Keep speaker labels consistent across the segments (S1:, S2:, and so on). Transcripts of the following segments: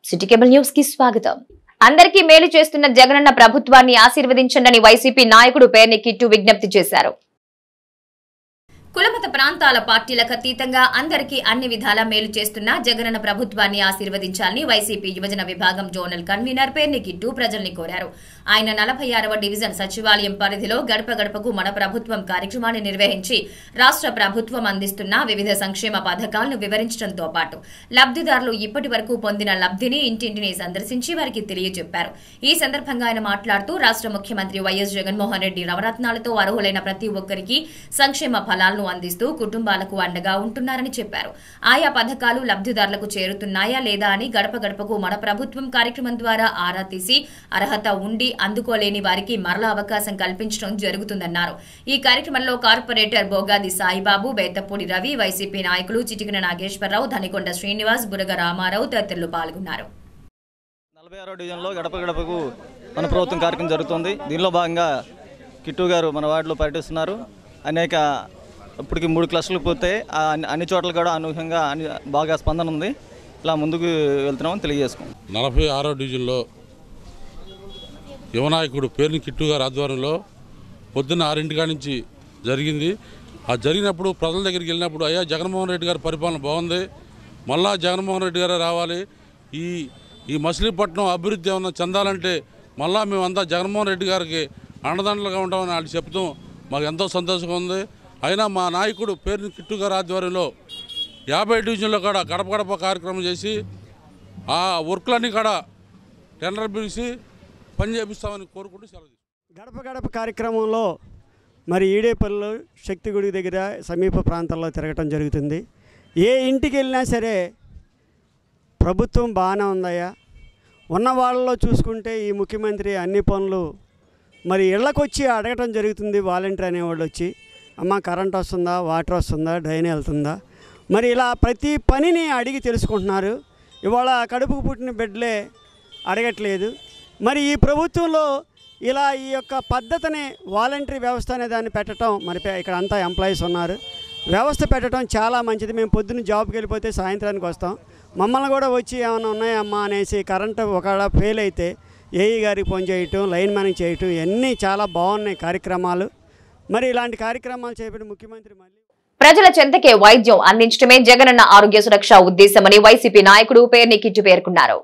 S1: City cable news కి స్వాగతం అందరికీ మేలు చేస్తున్న జగనన్న ప్రభుత్వాన్ని ఆశీర్వదించండి వైసీపీ నాయకుడు పేర్ని కిట్టు విజ్ఞప్తి చేశారు కులమత ప్రాంతాల పార్టీలకు అతీతంగా అందరికీ అన్ని విధాలా మేలు చేస్తున్న జగనన్న ప్రభుత్వాన్ని ఆశీర్వదించాలని వైసీపీ యువజన విభాగం జోనల్ కన్వీనర్ పేర్ని కిట్టు ప్రజల్ని కోరారు ఆయన నలభై ఆరవ డివిజన్ సచివాలయం పరిధిలో గడప గడపకు మన ప్రభుత్వం కార్యక్రమాన్ని నిర్వహించి రాష్ట్ర ప్రభుత్వం అందిస్తున్న వివిధ సంక్షేమ పథకాలను వివరించడంతో పాటు లబ్దిదారులు ఇప్పటి వరకు పొందిన లబ్ధిని ఇంటింటిని సందర్శించి వారికి తెలియజెప్పారు ఈ సందర్భంగా ఆయన మాట్లాడుతూ రాష్ట్ర ముఖ్యమంత్రి వైఎస్ జగన్మోహన్ రెడ్డి నవరత్నాలతో అర్హులైన ప్రతి ఒక్కరికి సంక్షేమ ఫలాలను అందిస్తూ కుటుంబాలకు అండగా ఉంటున్నారని చెప్పారు ఆయా పథకాలు లబ్దిదారులకు చేరుతున్నాయా లేదా అని గడప గడపకు మన ప్రభుత్వం కార్యక్రమం ద్వారా ఆరా తీసి అర్హత ఉండి అందుకోలేని వారికి మరల అవకాశం కల్పించడం జరుగుతుందన్నారు ఈ కార్యక్రమంలో కార్పొరేటర్ బోగాది సాయిబాబు బేతపూడి రవి వైసీపీ నాయకులు చిటికిన నాగేశ్వరరావు ధనికొండ శ్రీనివాస్ బురగ రామారావు తదితరులు పాల్గొన్నారు
S2: నలభై ఆరో డివిజన్లో గడప గడపకు మన ప్రభుత్వం కార్యక్రమం జరుగుతుంది దీనిలో భాగంగా కిట్టు గారు మన వార్డులో పర్యటిస్తున్నారు అనేక ఇప్పటికి మూడు క్లస్టర్లు పూర్తయి ఆ అన్ని- అన్ని చోట్ల కూడా అనూహ్యంగా అన్ని బాగా స్పందన ఉంది ఇలా ముందుకు వెళ్తున్నామని తెలియజేసుకుంటాం
S3: నలభై ఆరో డివిజన్లో యువనాయకుడు పేరుని కిట్టు గారి ఆధ్వర్యంలో పొద్దున్న ఆరింటికా నుంచి జరిగింది ఆ జరిగినప్పుడు ప్రజల దగ్గరికి వెళ్ళినప్పుడు అయ్యా జగన్మోహన్ రెడ్డి గారి పరిపాలన బాగుంది మళ్ళా జగన్మోహన్ రెడ్డి గారే రావాలి ఈ ఈ మచిలీపట్నం అభివృద్ధి ఏమన్నా చెందాలంటే మళ్ళా మేమంతా జగన్మోహన్ రెడ్డి గారికి అండదండలుగా ఉంటామని వాళ్ళు చెప్తూ మాకు ఎంతో సంతోషంగా ఉంది అయినా మా నాయకుడు పేరుని కిట్టు గారి ఆధ్వర్యంలో యాభై డివిజన్లో కూడా గడప గడప కార్యక్రమం చేసి ఆ వర్క్లన్నీ కూడా టెండర్ పిలిచి పని చేపిస్తామని కోరుకుంటూ సెలవు తీసుకుంటాం.
S4: గడప గడప కార్యక్రమంలో మరి ఈడేపల్లిలో శక్తి గుడి దగ్గర సమీప ప్రాంతాల్లో తిరగటం జరుగుతుంది ఏ ఇంటికి వెళ్ళినా సరే ప్రభుత్వం బాగానే ఉందయ్యా ఉన్న వాళ్ళలో చూసుకుంటే ఈ ముఖ్యమంత్రి అన్ని పనులు మరి ఇళ్ళకు వచ్చి అడగటం జరుగుతుంది వాలంటీర్ అనేవాళ్ళు వచ్చి అమ్మ కరెంట్ వస్తుందా వాటర్ వస్తుందా డ్రైన్ వెళ్తుందా మరి ఇలా ప్రతి పనిని అడిగి తెలుసుకుంటున్నారు ఇవాళ కడుపుకు పుట్టిన బిడ్డలే అడగట్లేదు మరి ఈ ప్రభుత్వంలో ఇలా ఈ యొక్క పద్ధతిని వాలంటరీ వ్యవస్థ అనే దాన్ని పెట్టడం మరి పే- ఇక్కడ అంతా ఎంప్లాయీస్ ఉన్నారు వ్యవస్థ పెట్టడం చాలా మంచిది మేము పొద్దున్న జాబ్కి వెళ్ళిపోతే సాయంత్రానికి వస్తాం మమ్మల్ని కూడా వచ్చి ఏమైనా ఉన్నాయమ్మా అనేసి కరెంటు ఒకవేళ ఫెయిల్ అయితే ఏఈ గారికి ఫోన్ చేయటం లైన్ మ్యాన్కి చేయటం ఇవన్నీ చాలా బాగున్నాయి కార్యక్రమాలు మరి ఇలాంటి కార్యక్రమాలు చేపట్టి ముఖ్యమంత్రి మళ్ళీ
S1: ప్రజల చెంతకే వైద్యం అందించడమే జగనన్న ఆరోగ్య సురక్ష ఉద్దేశమని వైసీపీ నాయకుడు పేర్ని కిట్టు పేర్కొన్నారు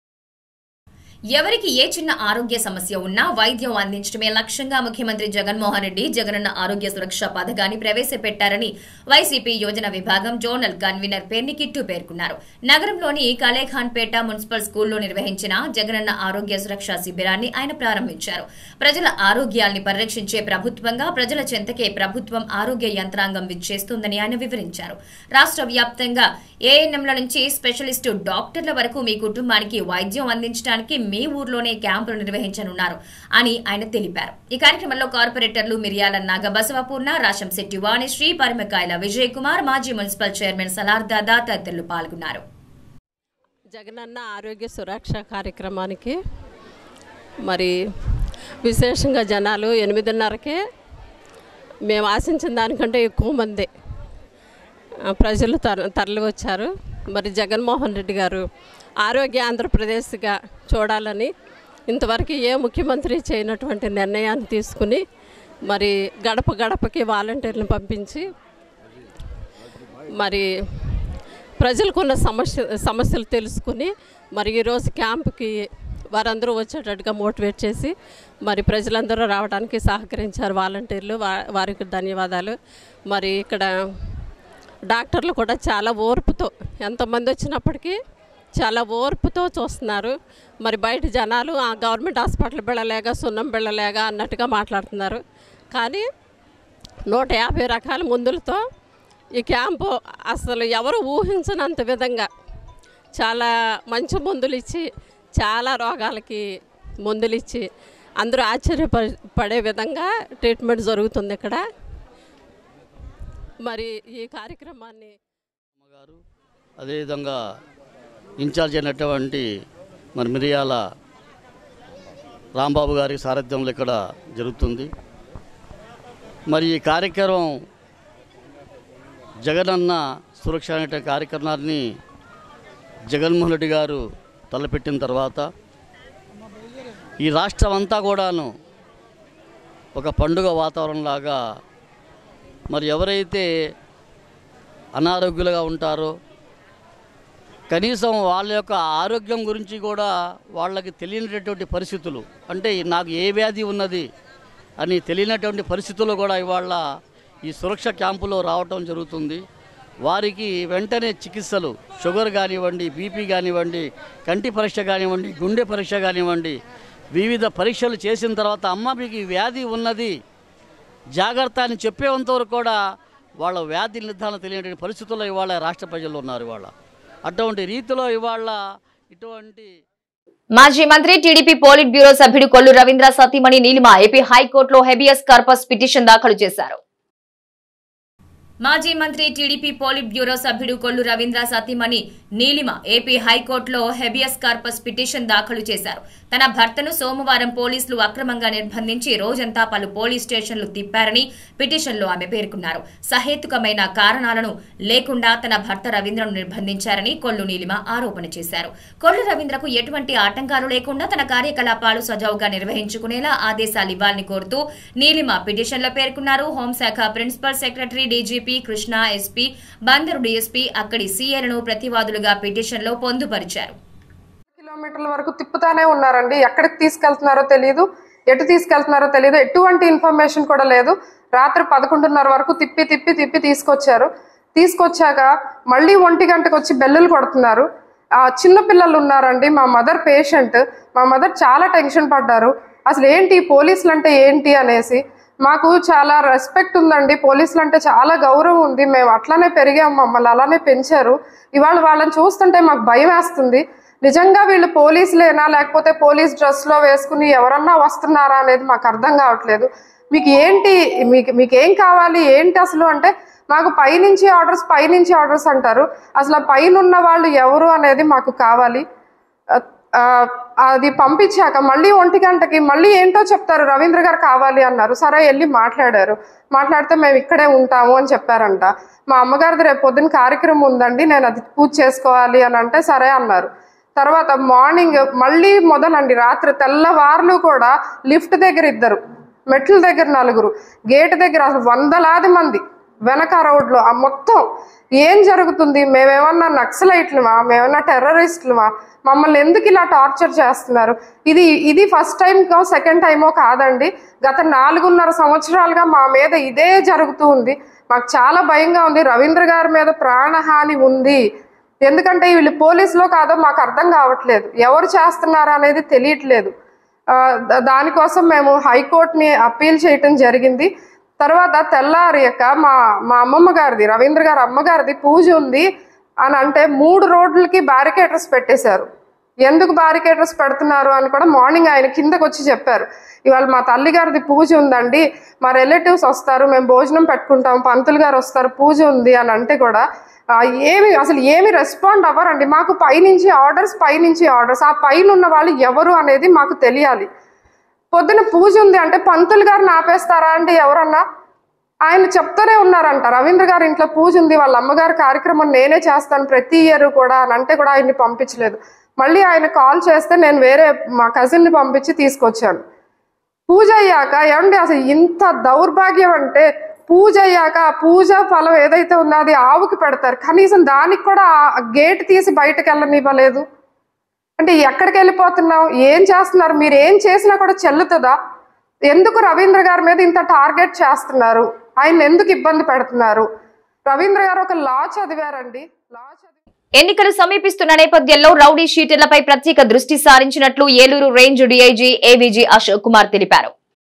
S1: ఎవరికి ఏ చిన్న ఆరోగ్య సమస్య ఉన్నా వైద్యం అందించడమే లక్ష్యంగా ముఖ్యమంత్రి జగన్మోహన్ రెడ్డి జగనన్న ఆరోగ్య సురక్ష పథకాన్ని ప్రవేశపెట్టారని వైసీపీ యోజన విభాగం జోనల్ కన్వీనర్ పేర్ని కిట్టు పేర్కొన్నారు నగరంలోని కలేఖాన్పేట మున్సిపల్ స్కూల్లో నిర్వహించిన జగనన్న ఆరోగ్య సురక్ష శిబిరాన్ని ఆయన ప్రారంభించారు ప్రజల ఆరోగ్యాల్ని పరిరక్షించే ప్రభుత్వంగా ప్రజల చెంతకే ప్రభుత్వం ఆరోగ్య యంత్రాంగం విచ్చేస్తుందని ఆయన వివరించారు రాష్ట్ర వ్యాప్తంగా ఏఎన్ఎంల నుంచి స్పెషలిస్టు డాక్టర్ల వరకు మీ కుటుంబానికి వైద్యం అందించడానికి మీ ఊర్లోనే క్యాంపులు నిర్వహించనున్నారు అని ఆయన తెలిపారు ఈ కార్యక్రమంలో కార్పొరేటర్లు మిరియాల నాగబసవపూర్ణ రాశంశెట్టి వాణిశ్రీ పరిమకాయల విజయ్ కుమార్ మాజీ మున్సిపల్ చైర్మన్ సలార్ దాదా తదితరులు పాల్గొన్నారు
S5: జగనన్న ఆరోగ్య సురక్ష కార్యక్రమానికి మరి విశేషంగా జనాలు ఎనిమిదిన్నరకే మేము ఆశించిన దానికంటే ఎక్కువ మంది ఆ, ప్రజలు తర తరలి వచ్చారు మరి జగన్మోహన్ రెడ్డి గారు ఆరోగ్య ఆంధ్రప్రదేశ్గా చూడాలని ఇంతవరకు ఏ ముఖ్యమంత్రి చేయనటువంటి నిర్ణయాన్ని తీసుకుని మరి గడప గడపకి వాలంటీర్లను పంపించి మరి ప్రజలకున్న సమస్య సమస్యలు తెలుసుకుని మరి ఈరోజు క్యాంప్కి వారందరూ వచ్చేటట్టుగా మోటివేట్ చేసి మరి ప్రజలందరూ రావడానికి సహకరించారు వాలంటీర్లు వా వారికి ధన్యవాదాలు మరి ఇక్కడ డాక్టర్లు కూడా చాలా ఓర్పుతో ఎంతమంది వచ్చినప్పటికీ చాలా ఓర్పుతో చూస్తున్నారు మరి బయట జనాలు ఆ గవర్నమెంట్ హాస్పిటల్ బిళ్ళలేక సున్నం బిళ్ళలేక అన్నట్టుగా మాట్లాడుతున్నారు కానీ నూట యాభై రకాల మందులతో ఈ క్యాంపు అసలు ఎవరు ఊహించనంత విధంగా చాలా మంచి మందులు ఇచ్చి చాలా రోగాలకి మందులు ఇచ్చి అందరూ ఆశ్చర్యప పడే విధంగా ట్రీట్మెంట్ జరుగుతుంది ఇక్కడ మరి ఈ కార్యక్రమాన్ని
S6: గారు అదేవిధంగా ఇన్ఛార్జ్ అయినటువంటి మరి మిరియాల రాంబాబు గారి సారథ్యంలో ఇక్కడ జరుగుతుంది మరి ఈ కార్యక్రమం జగనన్న సురక్ష అనే కార్యక్రమాన్ని జగన్మోహన్ రెడ్డి గారు తలపెట్టిన తర్వాత ఈ రాష్ట్రం అంతా కూడాను ఒక పండుగ వాతావరణంలాగా మరి ఎవరైతే అనారోగ్యులుగా ఉంటారో కనీసం వాళ్ళ యొక్క ఆరోగ్యం గురించి కూడా వాళ్ళకి తెలియనటువంటి పరిస్థితులు అంటే నాకు ఏ వ్యాధి ఉన్నది అని తెలియనటువంటి పరిస్థితుల్లో కూడా ఇవాళ ఈ సురక్ష క్యాంపులో రావటం జరుగుతుంది వారికి వెంటనే చికిత్సలు షుగర్ కానివ్వండి బీపీ కానివ్వండి కంటి పరీక్ష కానివ్వండి గుండె పరీక్ష కానివ్వండి వివిధ పరీక్షలు చేసిన తర్వాత అమ్మ మీకు ఈ వ్యాధి ఉన్నది జాగ్రత్త అని చెప్పేంత వరకు కూడా వాళ్ళ వ్యాధి నిర్ధారణ తెలియని పరిస్థితుల్లో ఇవాళ రాష్ట్ర ప్రజలు ఉన్నారు ఇవాళ అటువంటి రీతిలో ఇవాళ ఇటువంటి
S1: మాజీ మంత్రి టీడీపీ పోలిట్ బ్యూరో సభ్యుడు కొల్లు రవీంద్ర సతీమణి నీలిమ ఏపీ హైకోర్టులో హెబియస్ కార్పస్ పిటిషన్ దాఖలు చేశారు మాజీ మంత్రి టీడీపీ పోలిట్ బ్యూరో సభ్యుడు కొల్లు రవీంద్ర సతీమణి నీలిమ ఏపీ హైకోర్టులో హెబియస్ కార్పస్ పిటిషన్ దాఖలు చేశారు తన భర్తను సోమవారం పోలీసులు అక్రమంగా నిర్బంధించి రోజంతా పలు పోలీస్ స్టేషన్లు తిప్పారని పిటిషన్లో ఆమె పేర్కొన్నారు సహేతుకమైన కారణాలను లేకుండా తన భర్త రవీంద్రను నిర్బంధించారని కొల్లు నీలిమ ఆరోపణ చేశారు కొల్లు రవీంద్రకు ఎటువంటి ఆటంకాలు లేకుండా తన కార్యకలాపాలు సజావుగా నిర్వహించుకునేలా ఆదేశాలు ఇవ్వాలని కోరుతూ నీలిమ పిటిషన్లో పేర్కొన్నారు హోంశాఖ principal secretary DGP Krishna SP Bandar DSP అక్కడి సీఏలను ప్రతివాదులుగా పిటిషన్లో పొందుపరిచారు
S7: కిలోమీటర్ల వరకు తిప్పుతానే ఉన్నారండి ఎక్కడికి తీసుకెళ్తున్నారో తెలియదు ఎటు తీసుకెళ్తున్నారో తెలియదు ఎటువంటి ఇన్ఫర్మేషన్ కూడా లేదు రాత్రి పదకొండున్నర వరకు తిప్పి తిప్పి తిప్పి తీసుకొచ్చారు తీసుకొచ్చాక మళ్ళీ ఒంటి గంటకు వచ్చి బెల్లులు కొడుతున్నారు ఆ చిన్న పిల్లలు ఉన్నారండి మా మదర్ పేషెంట్ మా మదర్ చాలా టెన్షన్ పడ్డారు అసలు ఏంటి పోలీసులు అంటే ఏంటి అనేసి మాకు చాలా రెస్పెక్ట్ ఉందండి పోలీసులు అంటే చాలా గౌరవం ఉంది మేము అట్లానే పెరిగాం మమ్మల్ని అలానే పెంచారు ఇవాళ వాళ్ళని చూస్తుంటే మాకు భయం వేస్తుంది నిజంగా వీళ్ళు పోలీసులేనా లేకపోతే పోలీస్ డ్రెస్లో వేసుకుని ఎవరన్నా వస్తున్నారా అనేది మాకు అర్థం కావట్లేదు మీకు ఏంటి మీకు మీకు ఏం కావాలి ఏంటి అసలు అంటే మాకు పైనుంచి ఆర్డర్స్ పైనుంచి ఆర్డర్స్ అంటారు అసలు ఆ పైన ఉన్న వాళ్ళు ఎవరు అనేది మాకు కావాలి ఆ, అది పంపించాక మళ్ళీ ఒంటి గంటకి మళ్ళీ ఏంటో చెప్తారు రవీంద్ర గారు కావాలి అన్నారు సరే వెళ్ళి మాట్లాడారు మాట్లాడితే మేము ఇక్కడే ఉంటాము అని చెప్పారంట మా అమ్మగారిది రేపు పొద్దున్న కార్యక్రమం ఉందండి నేను అది పూజ చేసుకోవాలి అని అంటే సరే అన్నారు తర్వాత మార్నింగ్ మళ్ళీ మొదలండి రాత్రి తెల్లవార్లు కూడా లిఫ్ట్ దగ్గర ఇద్దరు మెట్ల దగ్గర నలుగురు గేట్ దగ్గర అసలు వందలాది మంది వెనక రోడ్లో ఆ మొత్తం ఏం జరుగుతుంది మేమేమన్నా నక్సలైట్లమా మేమన్నా టెర్రరిస్టులమా మమ్మల్ని ఎందుకు ఇలా టార్చర్ చేస్తున్నారు ఇది ఇది ఫస్ట్ టైంకో సెకండ్ టైమో కాదండి గత నాలుగున్నర సంవత్సరాలుగా మా మీద ఇదే జరుగుతూ ఉంది మాకు చాలా భయంగా ఉంది రవీంద్ర గారి మీద ప్రాణహాని ఉంది ఎందుకంటే వీళ్ళు పోలీసులో కాదో మాకు అర్థం కావట్లేదు ఎవరు చేస్తున్నారు అనేది తెలియట్లేదు ఆ, ద- దానికోసం మేము హైకోర్టుని అప్పీల్ చేయటం జరిగింది తర్వాత తెల్లారియాక మా మా అమ్మమ్మ గారిది రవీంద్ర గారి అమ్మగారిది పూజ ఉంది అని అంటే మూడు రోడ్లకి బ్యారికేటర్స్ పెట్టేశారు ఎందుకు బ్యారికేటర్స్ పెడుతున్నారు అని కూడా మార్నింగ్ ఆయన కిందకు వచ్చి చెప్పారు ఇవాళ మా తల్లి గారిది పూజ ఉందండి మా రిలేటివ్స్ వస్తారు మేము భోజనం పెట్టుకుంటాం పంతులు గారు వస్తారు పూజ ఉంది అని అంటే కూడా ఆ, ఏమి అసలు ఏమి రెస్పాండ్ అవ్వరండి మాకు పైనుంచి ఆర్డర్స్ పైనుంచి ఆర్డర్స్ ఆ పైన ఉన్న వాళ్ళు ఎవరు అనేది మాకు తెలియాలి పొద్దున పూజ ఉంది అంటే పంతులు గారిని ఆపేస్తారా అండి ఎవరన్నా ఆయన చెప్తూనే ఉన్నారంట రవీంద్ర గారి ఇంట్లో పూజ ఉంది వాళ్ళ అమ్మగారి కార్యక్రమం నేనే చేస్తాను ప్రతి ఇయర్ కూడా అని అంటే కూడా ఆయన్ని పంపించలేదు మళ్ళీ ఆయన కాల్ చేస్తే నేను వేరే మా కజిన్ని పంపించి తీసుకొచ్చాను పూజ అయ్యాక ఏమండి అసలు ఇంత దౌర్భాగ్యం అంటే పూజ అయ్యాక ఆ పూజ ఫలం ఏదైతే ఉందో అది ఆవుకి పెడతారు కనీసం దానికి కూడా ఆ గేట్ తీసి బయటకు వెళ్ళనివ్వలేదు అంటే ఎక్కడికి వెళ్ళిపోతున్నాం ఏం చేస్తున్నారు మీరు ఏం చేసినా కూడా చెల్లుతుందా ఎందుకు రవీంద్ర గారి మీద ఇంత టార్గెట్ చేస్తున్నారు ఆయన ఎందుకు ఇబ్బంది పెడుతున్నారు రవీంద్ర గారు ఒక లా చదివారండి లా చదివి
S1: ఎన్నికలు సమీపిస్తున్న నేపథ్యంలో రౌడీ షీటర్లపై ప్రత్యేక దృష్టి సారించినట్లు Eluru range DIG AVG Ashok Kumar తెలిపారు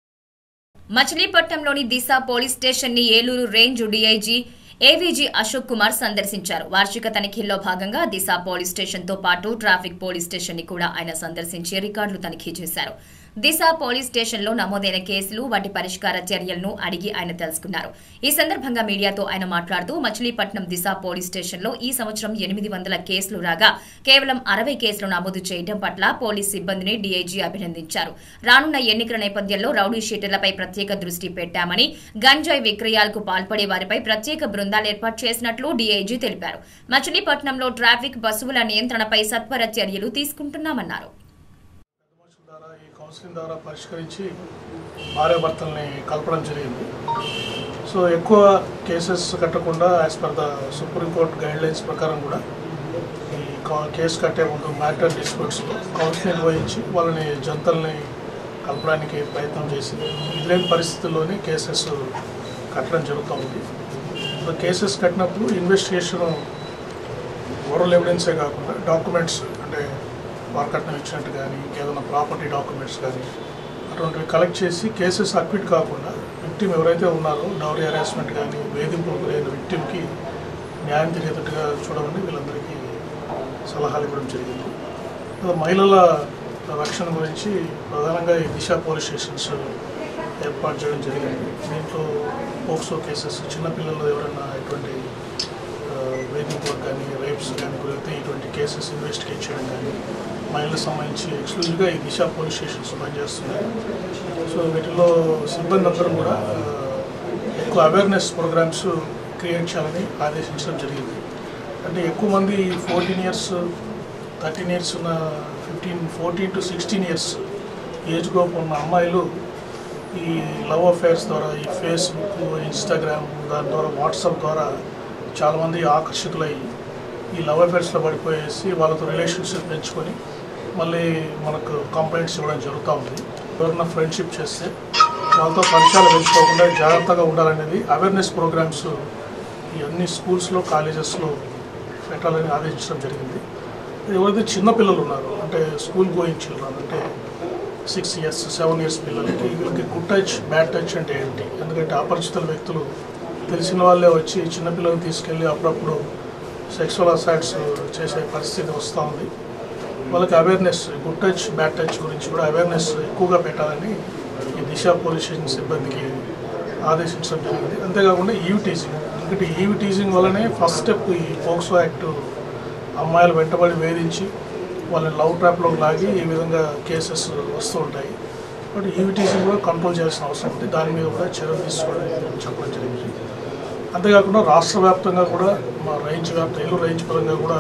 S1: మచిలీపట్నంలోని దిశ పోలీస్ స్టేషన్ ని Eluru range DIG AVG Ashok Kumar సందర్శించారు వార్షిక తనిఖీల్లో భాగంగా దిశ పోలీస్ స్టేషన్ తో పాటు ట్రాఫిక్ పోలీస్ స్టేషన్ ని కూడా ఆయన సందర్శించి రికార్డులు తనిఖీ చేశారు దిశ పోలీస్ స్టేషన్లో నమోదైన కేసులు వాటి పరిష్కార చర్యలను అడిగి ఆయన తెలుసుకున్నారు ఈ సందర్భంగా మీడియాతో ఆయన మాట్లాడుతూ మచిలీపట్నం దిశ పోలీస్ స్టేషన్లో ఈ సంవత్సరం ఎనిమిది వందల కేసులు రాగా కేవలం అరవై కేసులు నమోదు చేయడం పట్ల పోలీస్ సిబ్బందిని డీఐజీ అభినందించారు రానున్న ఎన్నికల నేపథ్యంలో రౌడీ షీటర్లపై ప్రత్యేక దృష్టి పెట్టామని గంజాయి విక్రయాలకు పాల్పడే వారిపై ప్రత్యేక బృందాలు ఏర్పాటు చేసినట్లు డీఐజీ తెలిపారు మచిలీపట్నంలో ట్రాఫిక్ బస్సుల నియంత్రణపై సత్వర చర్యలు తీసుకుంటున్నామన్నారు
S8: ద్వారా ఈ కౌన్సిలింగ్ ద్వారా పరిష్కరించి భార్యాభర్తల్ని కలపడం జరిగింది సో ఎక్కువ కేసెస్ కట్టకుండా as per the supreme court guidelines ప్రకారం కూడా ఈ కా- కేసు కట్టే ముందు మ్యాటర్ డిస్ప్యూట్స్లో కౌన్సిలింగ్ వహించి వాళ్ళని జంతల్ని కలపడానికి ప్రయత్నం చేసి ఇలాంటి పరిస్థితుల్లోనే కేసెస్ కట్టడం జరుగుతూ ఉంది సో కేసెస్ కట్టినప్పుడు ఇన్వెస్టిగేషన్ ఓరల్ ఎవిడెన్సే కాకుండా డాక్యుమెంట్స్ అంటే వారకట్నం ఇచ్చినట్టు కానీ ఇంకేదైనా ప్రాపర్టీ డాక్యుమెంట్స్ కానీ అటువంటివి కలెక్ట్ చేసి కేసెస్ అక్విట్ కాకుండా విక్టిమ్ ఎవరైతే ఉన్నారో డౌరీ హెరాస్మెంట్ కానీ వేధింపులకు గురైన విక్టిమ్కి న్యాయం జరిగేటట్టుగా చూడమని వీళ్ళందరికీ సలహాలు ఇవ్వడం జరిగింది అలా మహిళల రక్షణ గురించి ప్రధానంగా ఈ దిశ పోలీస్ స్టేషన్స్ ఏర్పాటు చేయడం జరిగింది దీంట్లో పోక్సో కేసెస్ చిన్నపిల్లలు ఎవరైనా ఎటువంటి వేధింపులకు కానీ రేప్స్ కానీ గురైతే ఇటువంటి కేసెస్ ఇన్వెస్టిగేట్ చేయడం కానీ మహిళలకు సంబంధించి ఎక్స్క్లూజివ్గా ఈ దిశ పోలీస్ స్టేషన్స్ పనిచేస్తున్నాయి సో వీటిలో సిబ్బంది అందరూ కూడా ఆ, ఎక్కువ అవేర్నెస్ ప్రోగ్రామ్స్ క్రియేట్ చేయాలని ఆదేశించడం జరిగింది అంటే ఎక్కువ మంది ఫోర్టీన్ ఇయర్స్ థర్టీన్ ఇయర్స్ ఉన్న fifteen fourteen to sixteen years age group ఉన్న అమ్మాయిలు ఈ లవ్ అఫేర్స్ ద్వారా ఈ ఫేస్బుక్ ఇన్స్టాగ్రామ్ దాని ద్వారా వాట్సాప్ ద్వారా చాలామంది ఆకర్షితులై ఈ లవ్ అఫేర్స్లో పడిపోయేసి వాళ్ళతో రిలేషన్షిప్ పెంచుకొని మళ్ళీ మనకు కంప్లైంట్స్ ఇవ్వడం జరుగుతూ ఉంది ఎవరైనా ఫ్రెండ్షిప్ చేస్తే వాళ్ళతో పరిచయాలు పెంచుకోకుండా జాగ్రత్తగా ఉండాలనేది అవేర్నెస్ ప్రోగ్రామ్స్ ఈ అన్ని స్కూల్స్లో కాలేజెస్లో పెట్టాలని ఆదేశించడం జరిగింది ఎవరైతే చిన్న పిల్లలు ఉన్నారో అంటే స్కూల్ గోయింగ్ చిల్డ్రన్ అంటే సిక్స్ ఇయర్స్ సెవెన్ ఇయర్స్ పిల్లలకి వీళ్ళకి గుడ్ టచ్ బ్యాడ్ టచ్ అంటే ఏంటి ఎందుకంటే అపరిచితుల వ్యక్తులు తెలిసిన వాళ్ళే వచ్చి చిన్నపిల్లల్ని తీసుకెళ్ళి అప్పుడప్పుడు సెక్సువల్ అసాట్స్ చేసే పరిస్థితి వస్తూ ఉంది వాళ్ళకి awareness good touch bad touch గురించి కూడా అవేర్నెస్ ఎక్కువగా పెట్టాలని ఈ దిశ పోలీస్ స్టేషన్ సిబ్బందికి ఆదేశించడం జరిగింది అంతేకాకుండా ఈవ్ టీజింగ్ ఎందుకంటే ఈవ్ టీజింగ్ వల్లనే ఫస్ట్ స్టెప్ ఈ పోక్సో యాక్ట్ అమ్మాయిలు వెంటబడి వేధించి వాళ్ళని లవ్ ట్రాప్లో లాగి ఈ విధంగా కేసెస్ వస్తూ ఉంటాయి బట్ ఈవ్ టీజింగ్ కూడా కంట్రోల్ చేయాల్సిన అవసరం ఉంది దాని మీద కూడా చర్యలు తీసుకోవడానికి చెప్పడం జరిగింది అంతేకాకుండా రాష్ట్ర వ్యాప్తంగా కూడా మా రేంజ్ వ్యాప్త ఏలూరు రేంజ్ పరంగా కూడా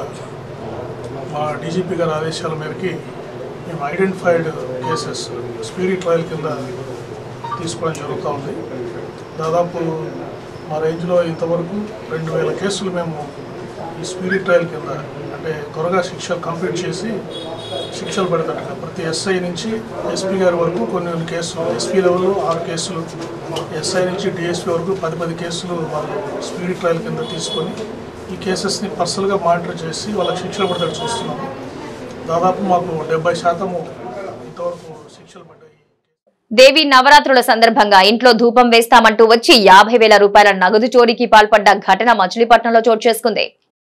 S8: మా డీజీపీ గారి ఆదేశాల మేరకి మేము ఐడెంటిఫైడ్ కేసెస్ స్పీడీ ట్రయల్ కింద తీసుకోవడం జరుగుతూ ఉంది దాదాపు మా రేంజ్లో ఇంతవరకు రెండు వేల కేసులు మేము ఈ స్పీడీ ట్రయల్ కింద అంటే త్వరగా శిక్షలు కంప్లీట్ చేసి శిక్షలు పెడతాడు ప్రతి ఎస్ఐ నుంచి ఎస్పీ గారి వరకు కొన్ని కొన్ని కేసులు ఎస్పీ లెవెల్లో ఆరు కేసులు ఎస్ఐ నుంచి డిఎస్పీ వరకు పది పది కేసులు వాళ్ళు స్పీడీ ట్రయల్ కింద తీసుకొని ఈ కేసెస్ని పర్సనల్గా మానిటర్ చేసి వాళ్ళకి శిక్షలు పడతాడు చూస్తున్నాము దాదాపు మాకు డెబ్బై శాతము ఇంతవరకు శిక్షలు పడ్డాయి
S1: దేవి నవరాత్రుల సందర్భంగా ఇంట్లో ధూపం వేస్తామంటూ వచ్చి యాభై వేల రూపాయల నగదు చోరీకి పాల్పడ్డ ఘటన మచిలీపట్నంలో చోటు చేసుకుంది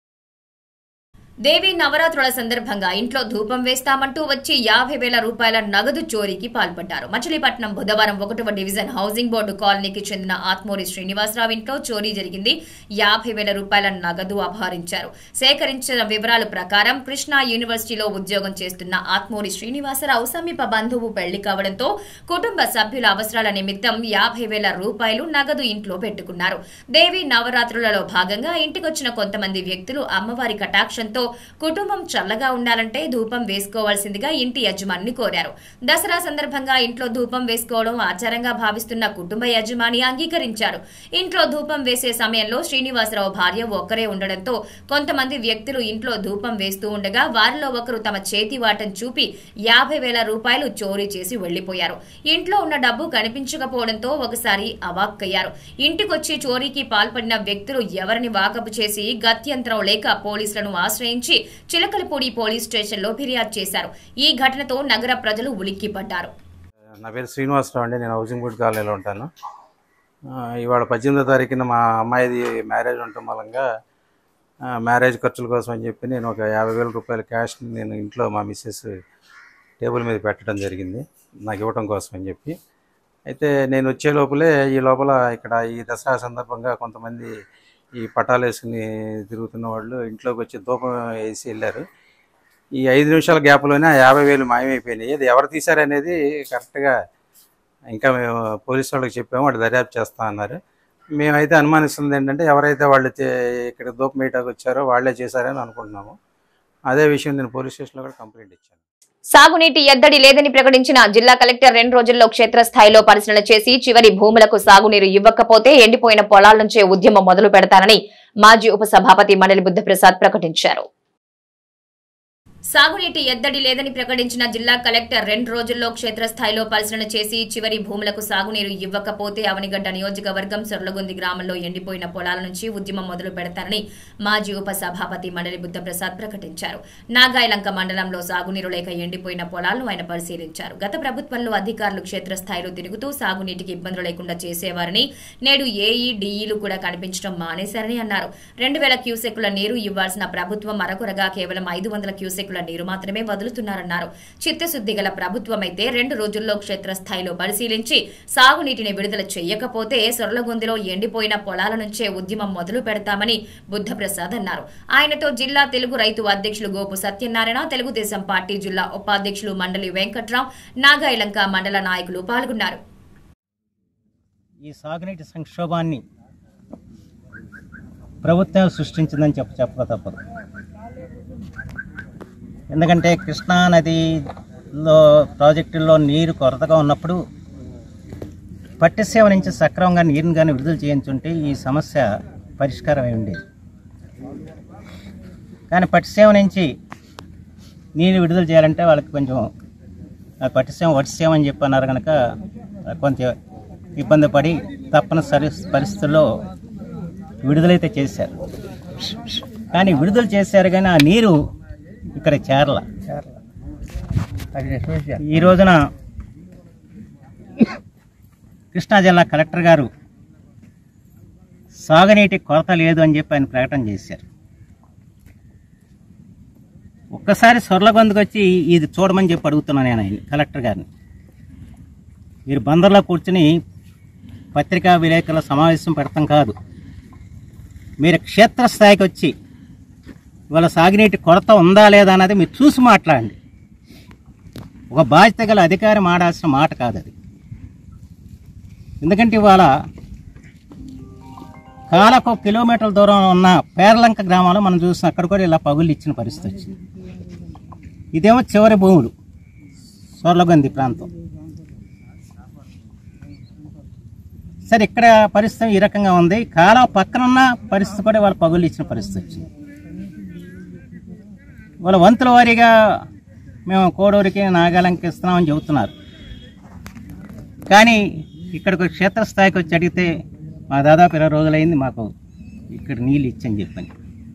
S1: దేవి నవరాత్రుల సందర్భంగా ఇంట్లో ధూపం వేస్తామంటూ వచ్చి యాభై వేల రూపాయల నగదు చోరీకి పాల్పడ్డారు మచిలీపట్నం బుధవారం ఒకటవ డివిజన్ హౌసింగ్ బోర్డు కాలనీకి చెందిన ఆత్మూరి శ్రీనివాసరావు ఇంట్లో చోరీ జరిగింది యాభై వేల రూపాయల నగదు అపహరించారు సేకరించిన వివరాల ప్రకారం కృష్ణా యూనివర్సిటీలో ఉద్యోగం చేస్తున్న ఆత్మూరి శ్రీనివాసరావు సమీప బంధువు పెళ్లి కావడంతో కుటుంబ సభ్యుల అవసరాల నిమిత్తం యాభై వేల రూపాయలు నగదు ఇంట్లో పెట్టుకున్నారు దేవి నవరాత్రులలో భాగంగా ఇంటికొచ్చిన కొంతమంది వ్యక్తులు అమ్మవారి కటాక్షంతో కుటుంబం చల్లగా ఉండాలంటే ధూపం వేసుకోవాల్సిందిగా ఇంటి యజమాని కోరారు దసరా సందర్భంగా ఇంట్లో ధూపం వేసుకోవడం ఆచారంగా భావిస్తున్న కుటుంబ యజమాని అంగీకరించారు ఇంట్లో ధూపం వేసే సమయంలో శ్రీనివాసరావు భార్య ఒక్కరే ఉండడంతో కొంతమంది వ్యక్తులు ఇంట్లో ధూపం వేస్తూ ఉండగా వారిలో ఒకరు తమ చేతి వాటం చూపి యాభై వేల రూపాయలు చోరీ చేసి వెళ్లిపోయారు ఇంట్లో ఉన్న డబ్బు కనిపించకపోవడంతో ఒకసారి అవాక్కయ్యారు ఇంటికొచ్చి చోరీకి పాల్పడిన వ్యక్తులు ఎవరిని వాకపు చేసి గత్యంతరం లేక పోలీసులను ఆశ్రయించి చిలకలపూడి పోలీస్ స్టేషన్లో ఫిర్యాదు చేశారు ఈ ఘటనతో నగర ప్రజలు ఉలిక్కిపడ్డారు
S9: నా పేరు శ్రీనివాసరావు అండి నేను హౌసింగ్ బోర్డ్ కాలనీలో ఉంటాను ఆ, ఇవాళ పద్దెనిమిదో తారీఖున మా అమ్మాయిది మ్యారేజ్ ఉండటం మూలంగా ఆ, మ్యారేజ్ ఖర్చుల కోసం అని చెప్పి నేను ఒక యాభై వేల రూపాయల క్యాష్ని నేను ఇంట్లో మా మిస్సెస్ టేబుల్ మీద పెట్టడం జరిగింది నాకు ఇవ్వటం కోసం అని చెప్పి అయితే నేను వచ్చే లోపలే ఈ లోపల ఇక్కడ ఈ దసరా సందర్భంగా కొంతమంది ఈ పటాలు వేసుకుని తిరుగుతున్న వాళ్ళు ఇంట్లోకి వచ్చి ధూపం వేసి వెళ్ళారు ఈ ఐదు నిమిషాల గ్యాప్లోనే ఆ యాభై వేలు మాయమైపోయినాయి అది ఎవరు తీశారనేది కరెక్ట్గా ఇంకా మేము పోలీసు వాళ్ళకి చెప్పాము వాళ్ళు దర్యాప్తు చేస్తా అన్నారు మేమైతే అనుమానిస్తుంది ఏంటంటే ఎవరైతే వాళ్ళు తే- ఇక్కడ ధూపం వేయటానికి వచ్చారో వాళ్ళే చేశారని అనుకుంటున్నాము అదే విషయం నేను పోలీస్ స్టేషన్లో కూడా కంప్లైంట్ ఇచ్చాను
S1: సాగునీటి ఎద్దడి లేదని ప్రకటించిన జిల్లా కలెక్టర్ రెండు రోజుల్లో క్షేత్రస్థాయిలో పరిశీలన చేసి చివరి భూములకు సాగునీరు ఇవ్వకపోతే ఎండిపోయిన పొలాల నుంచే ఉద్యమం మొదలు పెడతానని మాజీ ఉపసభాపతి మండలి బుద్ధప్రసాద్ ప్రకటించారు సాగునీటి ఎద్దడి లేదని ప్రకటించిన జిల్లా కలెక్టర్ రెండు రోజుల్లో క్షేత్రస్థాయిలో పరిశీలన చేసి చివరి భూములకు సాగునీరు ఇవ్వకపోతే అవనిగడ్డ నియోజకవర్గం సొర్లగొంది గ్రామంలో ఎండిపోయిన పొలాల నుంచి ఉద్యమం మొదలు పెడతారని మాజీ ఉప సభాపతి మండలి బుద్ధప్రసాద్ ప్రకటించారు నాగాయలంక మండలంలో సాగునీరు లేక ఎండిపోయిన పొలాలను ఆయన పరిశీలించారు గత ప్రభుత్వంలో అధికారులు క్షేత్రస్థాయిలో తిరుగుతూ సాగునీటికి ఇబ్బందులు లేకుండా చేసేవారని నేడు ఏఈ డిఈలు కూడా కనిపించడం మానేశారని అన్నారు రెండు వేల క్యూసెక్కుల నీరు ఇవ్వాల్సిన ప్రభుత్వం అరకొరగా కేవలం ఐదు వందల క్యూసెక్కుల నీరు మాత్రమే వదులుతున్నారన్నారు చిత్తశుద్ది గల ప్రభుత్వం అయితే రెండు రోజుల్లో క్షేత్రస్థాయిలో పరిశీలించి సాగునీటిని విడుదల చేయకపోతే సొరలగొందిలో ఎండిపోయిన పొలాల నుంచే ఉద్యమం మొదలు పెడతామని బుద్ధప్రసాద్ అన్నారు ఆయనతో జిల్లా తెలుగు రైతు అధ్యక్షులు గోపు సత్యనారాయణ తెలుగుదేశం పార్టీ జిల్లా ఉపాధ్యక్షులు మండలి వెంకట్రావు నాగాయలంక మండల నాయకులు పాల్గొన్నారు
S10: ఈ సాగునీటి సంక్షోభాన్ని ప్రభుత్వం సృష్టించిందని చెప్ప చెప్పక తప్పదు ఎందుకంటే కృష్ణా నదిలో ప్రాజెక్టుల్లో నీరు కొరతగా ఉన్నప్పుడు పట్టిసీమ నుంచి సక్రమంగా నీరుని కానీ విడుదల చేయించుంటే ఈ సమస్య పరిష్కారం అయి ఉండేది కానీ పట్టిసీమ నుంచి నీరు విడుదల చేయాలంటే వాళ్ళకి కొంచెం ఆ పట్టిసీమ వటిసీమ అని చెప్పి అన్నారు కనుక కొంత ఇబ్బంది పడి తప్పనిసరి పరిస్థితుల్లో విడుదలైతే చేశారు కానీ విడుదల చేశారు కానీ ఆ నీరు ఇక్కడ చేరల ఈ రోజున కృష్ణా జిల్లా కలెక్టర్ గారు సాగునీటి కొరత లేదు అని చెప్పి ఆయన ప్రకటన చేశారు ఒక్కసారి సొర్లగొందుకు వచ్చి ఇది చూడమని చెప్పి అడుగుతున్నాను నేను ఆయన కలెక్టర్ గారిని మీరు బందర్లో కూర్చుని పత్రికా విలేకరుల సమావేశం పెడతాం కాదు మీరు క్షేత్రస్థాయికి వచ్చి ఇవాళ సాగునీటి కొరత ఉందా లేదా అన్నది మీరు చూసి మాట్లాడండి ఒక బాధ్యత గల అధికారి మాడాల్సిన మాట కాదు అది ఎందుకంటే ఇవాళ కాలకు కిలోమీటర్ల దూరం ఉన్న పేర్లంక గ్రామంలో మనం చూసిన అక్కడ కూడా ఇలా పగుళ్ళు ఇచ్చిన పరిస్థితి వచ్చింది ఇదేమో చివరి భూములు సోర్లగంది ప్రాంతం సరే ఇక్కడ పరిస్థితి ఈ రకంగా ఉంది కాలం పక్కనున్న పరిస్థితి కూడా వాళ్ళ పగులు ఇచ్చిన పరిస్థితి వచ్చింది వాళ్ళ వంతుల వారీగా మేము కోడూరికి నాగాలంకి ఇస్తున్నామని చెబుతున్నారు కానీ ఇక్కడికి క్షేత్రస్థాయికి వచ్చి అడిగితే మా దాదాపు ఇరవై రోజులైంది మాకు ఇక్కడ నీళ్ళు ఇచ్చని చెప్పని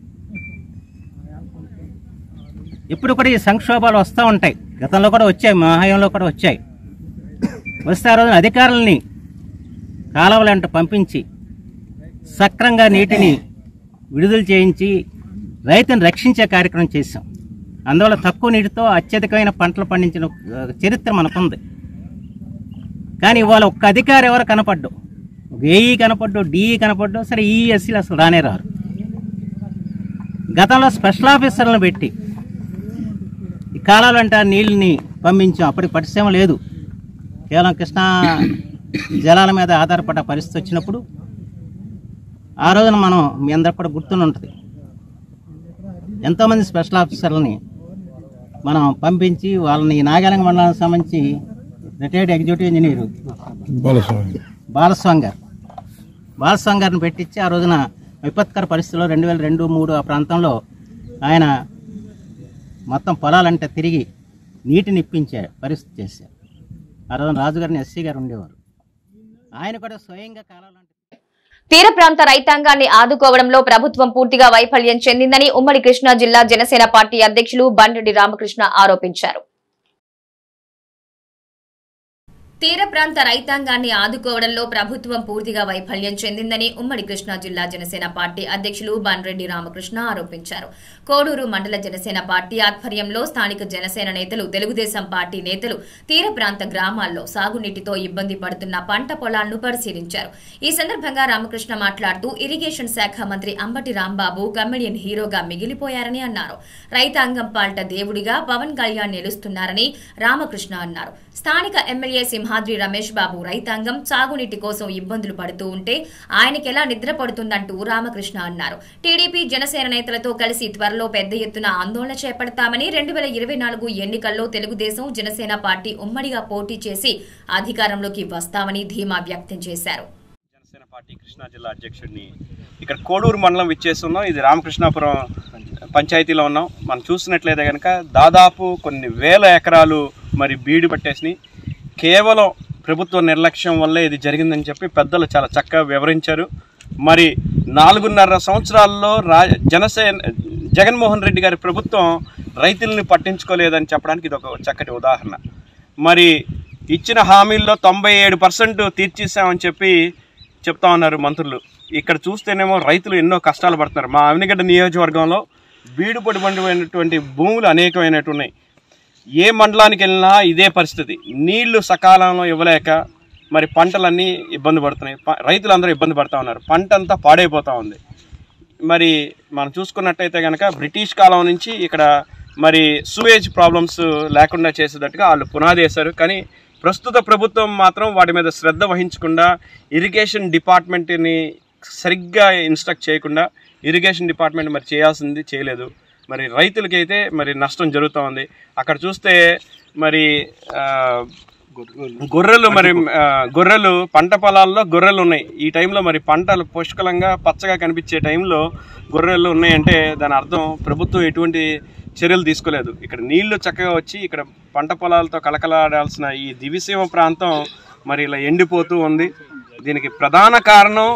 S10: ఎప్పుడు కూడా ఈ సంక్షోభాలు వస్తూ ఉంటాయి గతంలో కూడా వచ్చాయి మా హయాంలో కూడా వచ్చాయి వస్తే ఆ రోజున అధికారులని కాలువలంట పంపించి సక్రంగా నీటిని విడుదల చేయించి రైతుని రక్షించే కార్యక్రమం చేశాం అందువల్ల తక్కువ నీటితో అత్యధికమైన పంటలు పండించిన ఆ, చరిత్ర మనకుంది కానీ ఇవాళ ఒక్క అధికారి ఎవరు కనపడ్డు ఒక ఏఈ కనపడ్డు డిఈ కనపడ్డు సరే ఈఎస్సీలు అసలు రానే రారు గతంలో స్పెషల్ ఆఫీసర్లను పెట్టి ఈ కాలాలు అంటే నీళ్ళని పంపించాం అప్పటికి పరిశ్రమ లేదు కేవలం కృష్ణా జలాల మీద ఆధారపడ్డ పరిస్థితి వచ్చినప్పుడు ఆ రోజున మనం మీ అందరికి కూడా గుర్తుని ఉంటుంది ఎంతోమంది స్పెషల్ ఆఫీసర్లని మనం పంపించి వాళ్ళని నాగాలంగ మండలానికి సంబంధించి రిటైర్డ్ ఎగ్జిక్యూటివ్ ఇంజనీర్ బాలస్వామి గారు బాలస్వామి గారిని పెట్టించి ఆ రోజున విపత్కర పరిస్థితుల్లో రెండు వేల రెండు మూడు ఆ ప్రాంతంలో ఆయన మొత్తం పొలాలంటే తిరిగి నీటిని ఇప్పించే పరిస్థితి చేశారు ఆ రోజున రాజుగారిని ఎస్సీ గారు ఉండేవారు ఆయన కూడా స్వయంగా కాలాలంటే
S1: తీర ప్రాంత రైతాంగాన్ని ఆదుకోవడంలో ప్రభుత్వం పూర్తిగా వైఫల్యం చెందిందని ఉమ్మడి కృష్ణా జిల్లా జనసేన పార్టీ అధ్యక్షులు బండ్రెడ్డి రామకృష్ణ ఆరోపించారు తీర ప్రాంత రైతాంగాన్ని ఆదుకోవడంలో ప్రభుత్వం పూర్తిగా వైఫల్యం చెందిందని ఉమ్మడి కృష్ణా జిల్లా జనసేన పార్టీ అధ్యక్షులు బాన్రెడ్డి రామకృష్ణ ఆరోపించారు కోడూరు మండల జనసేన పార్టీ ఆధ్వర్యంలో స్థానిక జనసేన నేతలు తెలుగుదేశం పార్టీ నేతలు తీర ప్రాంత గ్రామాల్లో సాగునీటితో ఇబ్బంది పడుతున్న పంట పొలాలను పరిశీలించారు ఈ సందర్భంగా రామకృష్ణ మాట్లాడుతూ ఇరిగేషన్ శాఖ మంత్రి అంబటి రాంబాబు కమెడియన్ హీరోగా మిగిలిపోయారని అన్నారు రైతాంగం పాల్ట దేవుడిగా పవన్ కళ్యాణ్ నిలుస్తున్నారని రామకృష్ణ అన్నారు స్థానిక ఎమ్మెల్యే సింహాద్రి రమేష్ బాబు రైతాంగం సాగునీటి కోసం ఇబ్బందులు పడుతూ ఉంటే ఆయనకెలా నిద్ర పడుతుందంటూ రామకృష్ణ అన్నారు టీడీపీ జనసేన నేతలతో కలిసి త్వరలో పెద్ద ఎత్తున ఆందోళన చేపడతామని రెండు వేల ఇరవై నాలుగు ఎన్నికల్లో తెలుగుదేశం జనసేన పార్టీ ఉమ్మడిగా పోటీ చేసి అధికారంలోకి వస్తామని ధీమా వ్యక్తం చేశారు
S11: జనసేన పార్టీ కృష్ణా జిల్లా అధ్యక్షుడిని ఇక్కడ కోడూరు మండలం విచ్చేస్తున్నాం ఇది రామకృష్ణాపురం పంచాయతీలో ఉన్నాం మనం చూసినట్లయితే కనుక దాదాపు కొన్ని వేల ఎకరాలు మరి బీడు పట్టేసినాయి కేవలం ప్రభుత్వ నిర్లక్ష్యం వల్లే ఇది జరిగిందని చెప్పి పెద్దలు చాలా చక్కగా వివరించారు మరి నాలుగున్నర సంవత్సరాల్లో రా జనసేన జగన్మోహన్ రెడ్డి గారి ప్రభుత్వం రైతుల్ని పట్టించుకోలేదని చెప్పడానికి ఇది ఒక చక్కటి ఉదాహరణ మరి ఇచ్చిన హామీల్లో తొంభై ఏడు పర్సెంట్ తీర్చేసామని చెప్పి చెప్తా ఉన్నారు మంత్రులు ఇక్కడ చూస్తేనేమో రైతులు ఎన్నో కష్టాలు పడుతున్నారు మా అవినిగడ్డ నియోజకవర్గంలో బీడుపడి పండినటువంటి భూములు అనేకమైనటు ఉన్నాయి ఏ మండలానికి వెళ్ళినా ఇదే పరిస్థితి నీళ్లు సకాలంలో ఇవ్వలేక మరి పంటలన్నీ ఇబ్బంది పడుతున్నాయి ప- రైతులందరూ ఇబ్బంది పడుతూ ఉన్నారు పంట అంతా పాడైపోతూ ఉంది మరి మనం చూసుకున్నట్టయితే కనుక బ్రిటిష్ కాలం నుంచి ఇక్కడ మరి సూవేజ్ ప్రాబ్లమ్స్ లేకుండా చేసేటట్టుగా వాళ్ళు పునాది వేశారు కానీ ప్రస్తుత ప్రభుత్వం మాత్రం వాటి మీద శ్రద్ధ వహించకుండా ఇరిగేషన్ డిపార్ట్మెంట్ని సరిగ్గా ఇన్స్ట్రక్ట్ చేయకుండా ఇరిగేషన్ డిపార్ట్మెంట్ మరి చేయాల్సింది చేయలేదు మరి రైతులకైతే మరి నష్టం జరుగుతూ ఉంది అక్కడ చూస్తే మరి ఆ, గొర్రెలు మరి ఆ, గొర్రెలు పంట పొలాల్లో గొర్రెలు ఉన్నాయి ఈ టైంలో మరి పంటలు పుష్కలంగా పచ్చగా కనిపించే టైంలో గొర్రెలు ఉన్నాయంటే దాని అర్థం ప్రభుత్వం ఎటువంటి చర్యలు తీసుకోలేదు ఇక్కడ నీళ్లు చక్కగా వచ్చి ఇక్కడ పంట పొలాలతో కలకలాడాల్సిన ఈ దివిసీమ ప్రాంతం మరి ఇలా ఎండిపోతూ ఉంది దీనికి ప్రధాన కారణం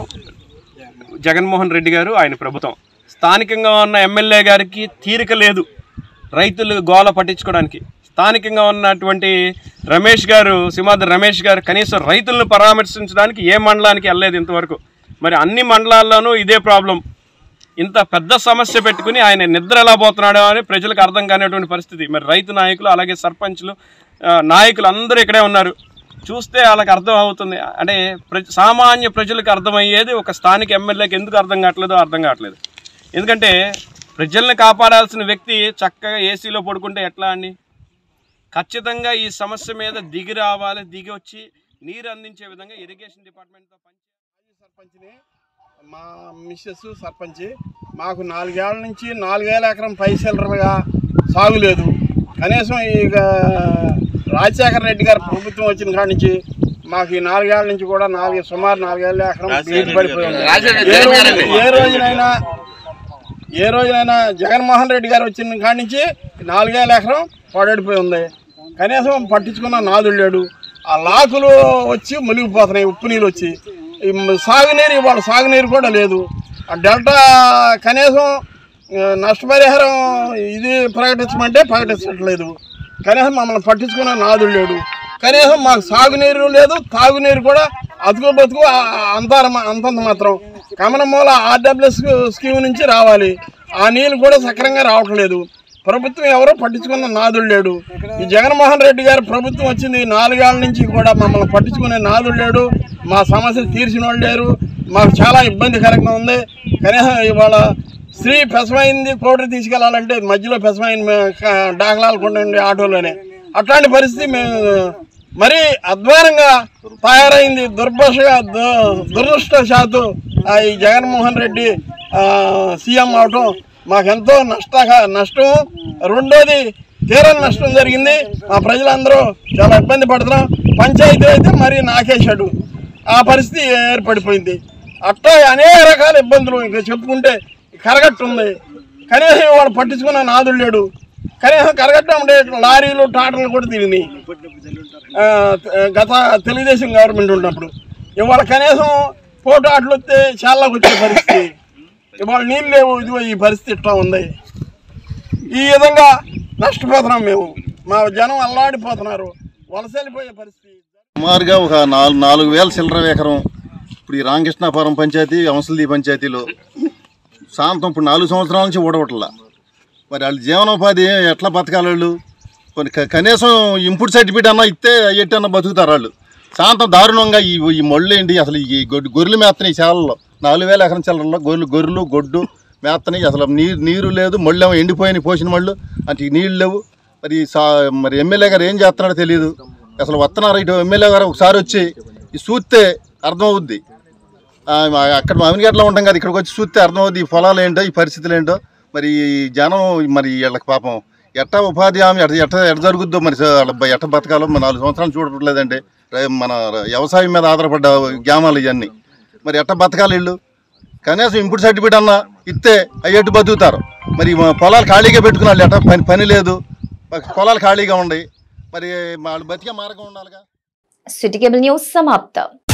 S11: జగన్మోహన్ రెడ్డి గారు ఆయన ప్రభుత్వం స్థానికంగా ఉన్న ఎమ్మెల్యే గారికి తీరిక లేదు రైతులు గోల పట్టించుకోవడానికి స్థానికంగా ఉన్నటువంటి రమేష్ గారు సింహాద్రి రమేష్ గారు కనీసం రైతులను పరామర్శించడానికి ఏ మండలానికి వెళ్ళలేదు ఇంతవరకు మరి అన్ని మండలాల్లోనూ ఇదే ప్రాబ్లం ఇంత పెద్ద సమస్య పెట్టుకుని ఆయన నిద్ర ఎలా పోతున్నాడో అని ప్రజలకు అర్థం కానిటువంటి పరిస్థితి మరి రైతు నాయకులు అలాగే సర్పంచ్లు ఆ, నాయకులు అందరూ ఇక్కడే ఉన్నారు చూస్తే వాళ్ళకి అర్థం అవుతుంది అంటే ప్ర సామాన్య ప్రజలకు అర్థమయ్యేది ఒక స్థానిక ఎమ్మెల్యేకి ఎందుకు అర్థం కావట్లేదో అర్థం కావట్లేదు ఎందుకంటే ప్రజల్ని కాపాడాల్సిన వ్యక్తి చక్కగా ఏసీలో పడుకుంటే ఎట్లా అండి ఖచ్చితంగా ఈ సమస్య మీద దిగి రావాలి దిగి వచ్చి నీరు అందించే విధంగా ఇరిగేషన్ డిపార్ట్మెంట్తో
S12: సర్పంచ్ని మా మిస్సెస్ సర్పంచ్ మాకు నాలుగేళ్ల నుంచి నాలుగేల ఎకరం పైసలుగా సాగు లేదు కనీసం ఇక రాజశేఖర రెడ్డి గారి ప్రభుత్వం వచ్చిన కాడి నుంచి మాకు ఈ నాలుగేళ్ల నుంచి కూడా నాలుగు సుమారు నాలుగేళ్ల ఎకరం నీటి పడిపోయింది ఏ రోజు- ఏ రోజునైనా ఏ రోజునైనా జగన్మోహన్ రెడ్డి గారు వచ్చిన కాడి నుంచి నాలుగేళ్ల ఎకరం పడడిపోయి ఉంది కనీసం పట్టించుకున్న నాదుడు లేడు ఆ లాకులు వచ్చి మునిగిపోతున్నాయి ఉప్పు నీళ్ళు వచ్చి ఈ మ- సాగునీరు ఇవాళ సాగునీరు కూడా లేదు ఆ డెల్టా కనీసం ఆ, నష్టపరిహారం ఇది ప్రకటించమంటే ప్రకటించట్లేదు కనీసం మమ్మల్ని పట్టించుకున్న నాదుడు లేడు కనీసం మాకు సాగునీరు లేదు తాగునీరు కూడా అతుకు బతుకు ఆ- ఆ అంతార అంతంత మాత్రం కమనమూల ఆర్డబ్ల్యూఎస్ స్కీమ్ నుంచి రావాలి ఆ నీళ్ళు కూడా సక్రంగా రావట్లేదు ప్రభుత్వం ఎవరో పట్టించుకున్న నాదుడు లేడు ఈ జగన్మోహన్ రెడ్డి గారి ప్రభుత్వం వచ్చింది నాలుగేళ్ల నుంచి కూడా మమ్మల్ని పట్టించుకునే నాదుడు లేడు మా సమస్యలు తీర్చిన వాళ్ళు లేరు మాకు చాలా ఇబ్బందికరంగా ఉంది కనీసం ఇవాళ స్త్రీ పెసమైంది కోటరు తీసుకెళ్లాలంటే మధ్యలో పెసమైన మే- క- డాకలాలు కొండండి ఆటోలోనే అట్లాంటి పరిస్థితి మేము మరీ అధ్వానంగా తయారైంది దుర్భషగా దు- దురదృష్టశాత్తు ఆ ఈ జగన్మోహన్ రెడ్డి ఆ, సీఎం అవటం మాకెంతో నష్ట నష్టం రెండోది తీరని నష్టం జరిగింది మా ప్రజలందరూ చాలా ఇబ్బంది పడుతున్నాం పంచాయతీ అయితే మరీ నాకేశాడు ఆ పరిస్థితి ఏర్పడిపోయింది అట్లా అనేక రకాల ఇబ్బందులు ఇంకా చెప్పుకుంటే కరగట్టు ఉంది కనీసం వాడు పట్టించుకున్న నాదుడు లేడు కనీసం కరగట్టు అంటే లారీలు టాటర్లు కూడా తిరిగినాయి ఆ, గత తెలుగుదేశం గవర్నమెంట్ ఉన్నప్పుడు ఇవాళ కనీసం ఫోటో ఆటలు వస్తే చాలాకు వచ్చే పరిస్థితి ఇవాళ నీళ్ళు లేవు ఇదిగో ఈ పరిస్థితి ఇట్లా ఉంది ఈ విధంగా నష్టపోతున్నాం మేము మా జనం అల్లాడిపోతున్నారు వలస వెళ్ళిపోయే పరిస్థితి
S13: సుమారుగా ఒక నాలుగు నాలుగు వేల చిల్లర ఎకరం ఇప్పుడు ఈ రామకృష్ణాపురం పంచాయతీ అంశలది పంచాయతీలో సాంతం ఇప్పుడు నాలుగు సంవత్సరాల నుంచి ఊడవట్లా మరి వాళ్ళ జీవనోపాధి ఎట్లా బతకాలి వాళ్ళు కొన్ని క- కనీసం ఇంపుట్ సర్టిఫికేట్ అన్నా ఇస్తే ఎట్టన్నా బతుకుతారు వాళ్ళు శాంతం దారుణంగా ఈ ఈ మొళ్ళు ఏంటి అసలు ఈ గొడ్డు గొర్రెలు మేస్తున్నాయి ఈ చేలల్లో నాలుగు వేల ఎకరం చిల్లరలో గొర్రెలు గొర్రెలు గొడ్డు మేస్తున్నాయి అసలు నీరు నీరు లేదు మళ్ళీ ఏమో ఎండిపోయినాయి పోసిన మళ్ళు అంటే ఈ నీళ్ళు లేవు మరి సా మరి ఎమ్మెల్యే గారు ఏం చేస్తున్నాడో తెలియదు అసలు వస్తున్నారు ఇటు ఎమ్మెల్యే గారు ఒకసారి వచ్చి ఈ చూస్తే అర్థమవుద్ది ఆ, మా- అక్కడ మామిడిగడ్డలో ఉంటాం కదా ఇక్కడికి వచ్చి చూస్తే అర్థమవుద్ది ఈ పొలాలు ఏంటో ఈ పరిస్థితులు ఏంటో మరి ఈ జనం మరి వీళ్ళకి పాపం ఎట్టా ఉపాధి హామీ ఎట్ట ఎట్ట ఎట్ట జరుగుద్దో మరి స- వాళ్ళ బ- ఎట్ట బతకాలో మన నాలుగు సంవత్సరాలు చూడట్లేదండి రే- మన వ్యవసాయం మీద ఆధారపడ్డ గ్రామాలు ఇవన్నీ మరి ఎట్ట బతకాలి వీళ్ళు కనీసం ఇంపుడు సర్టిఫికేట్ అన్నా ఇస్తే అయ్యేట్టు బతుకుతారు మరి మా పొలాలు ఖాళీగా పెట్టుకున్న వాళ్ళు ఎట్ట పని పని లేదు పొలాలు ఖాళీగా ఉన్నాయి మరి వాళ్ళు బతికే మార్గం ఉండాలిగా
S1: సిటీ కేబుల్ న్యూస్ సమాప్తం